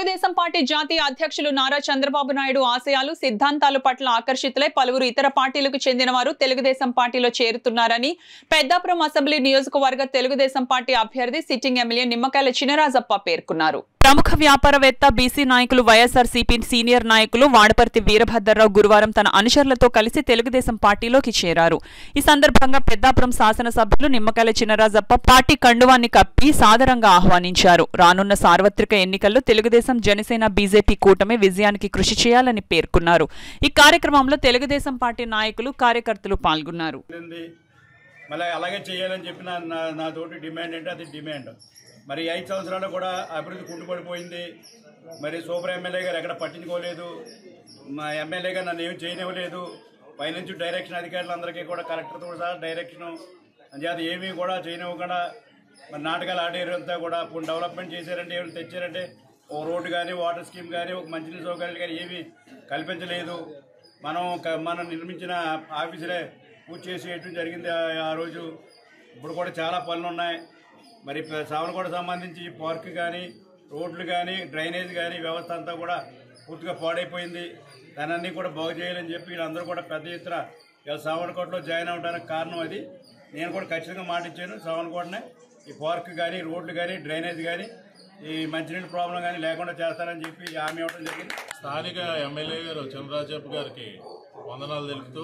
Telugu Desam party జాతీయ అధ్యక్షులు నారా చంద్రబాబు నాయుడు ఆశయాలు సిద్ధాంతాల పట్ల ఆకర్షితులై పలువురు ఇతర పార్టీలకు చెందిన వారు తెలుగుదేశం పార్టీలో చేరుతున్నారని పెద్దాపురం అసెంబ్లీ నియోజకవర్గ తెలుగుదేశం పార్టీ అభ్యర్థి సిట్టింగ్ ఎమ్మెల్యే నిమ్మకాయల చినరాజప్ప పేర్కొన్నారు ప్రముఖ వ్యాపారవేత్త బీసీ నాయకులు వైఎస్ఆర్సీపీ సీనియర్ నాయకులు వాడపర్తి వీరభద్రరావు గురువారం తన అనుచరులతో కలిసి తెలుగుదేశం పార్టీలోకి చేరారు ఈ సందర్భంగా పెద్దాపురం శాసనసభ్యులు నిమ్మకాయల చినరాజప్ప పార్టీ కండువాన్ని కప్పి సాదరంగా ఆహ్వానించారు రానున్న సార్వత్రిక ఎన్నికల్లో తెలుగుదేశం జనసేన బీజేపీ కూటమి విజయానికి కృషి చేయాలని పేర్కొన్నారు ఈ కార్యక్రమంలో తెలుగుదేశం పార్టీ నాయకులు కార్యకర్తలు పాల్గొన్నారు ఉంది మళ్ళీ అలాగే చేయాలని చెప్పి నా నా- నా తోటి డిమాండ్ ఏంటి అది డిమాండ్ మరి ఐదు సంవత్సరాలు కూడా అభివృద్ధి కుంటుపడిపోయింది మరి సూపర్ ఎమ్మెల్యే గారు ఎక్కడ పట్టించుకోలేదు మా ఎమ్మెల్యే గారు నన్ను ఏమి చేయనివ్వలేదు పైనుంచి డైరెక్షన్ అధికారులందరికీ కూడా కలెక్టర్తో సహా డైరెక్షన్ అంచేత ఏమీ కూడా చేయనివ్వకుండా మరి నాటకాలు ఆడేరు అంతా కూడా ఇప్పుడు డెవలప్మెంట్ చేశారంటే ఏమైనా తెచ్చారంటే ఓ రోడ్డు కానీ వాటర్ స్కీమ్ కానీ ఒక మంచినీళ్ళ సౌకర్యాలు కానీ ఏమీ కల్పించలేదు మనం క- మనం నిర్మించిన ఆఫీసులే పూజ చేసేయటం జరిగింది ఆ- ఆ రోజు ఇప్పుడు కూడా చాలా పనులు ఉన్నాయి మరి ప- సావనకోట సంబంధించి పార్క్ కానీ రోడ్లు కానీ డ్రైనేజ్ కానీ వ్యవస్థ అంతా కూడా పూర్తిగా పాడైపోయింది దానన్నీ కూడా బాగు చేయాలని చెప్పి వీళ్ళందరూ కూడా పెద్ద ఎత్తున ఇలా సావనకోటలో జాయిన్ అవ్వడానికి కారణం అది నేను కూడా ఖచ్చితంగా మాట ఇచ్చాను సావనకోటనే ఈ పార్క్ కానీ రోడ్లు కానీ డ్రైనేజ్ కానీ ఈ మంచినీళ్ళ ప్రాబ్లం కానీ లేకుండా చేస్తానని చెప్పి హామీ ఇవ్వడం జరిగింది స్థానిక ఎమ్మెల్యే గారు చంద్రరాజప్ప గారికి వందనాలు తెలుపుతూ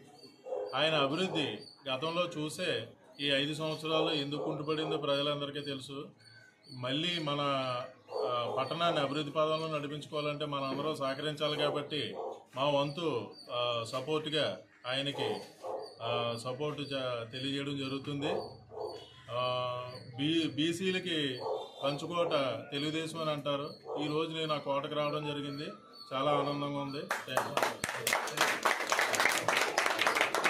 ఆయన అభివృద్ధి గతంలో చూసే ఈ ఐదు సంవత్సరాలు ఎందుకు కుంటుపడిందో ప్రజలందరికీ తెలుసు మళ్ళీ మన ఆ, పట్టణాన్ని అభివృద్ధి పదంలో నడిపించుకోవాలంటే మనం అందరూ సహకరించాలి కాబట్టి మా వంతు ఆ, సపోర్ట్గా ఆయనకి ఆ, సపోర్ట్ జ- తెలియజేయడం జరుగుతుంది ఆ, బీ బీసీలకి పంచుకోట తెలుగుదేశం అని అంటారు ఈ రోజు నేను ఆ కోటకు రావడం జరిగింది చాలా ఆనందంగా ఉంది థ్యాంక్ యూ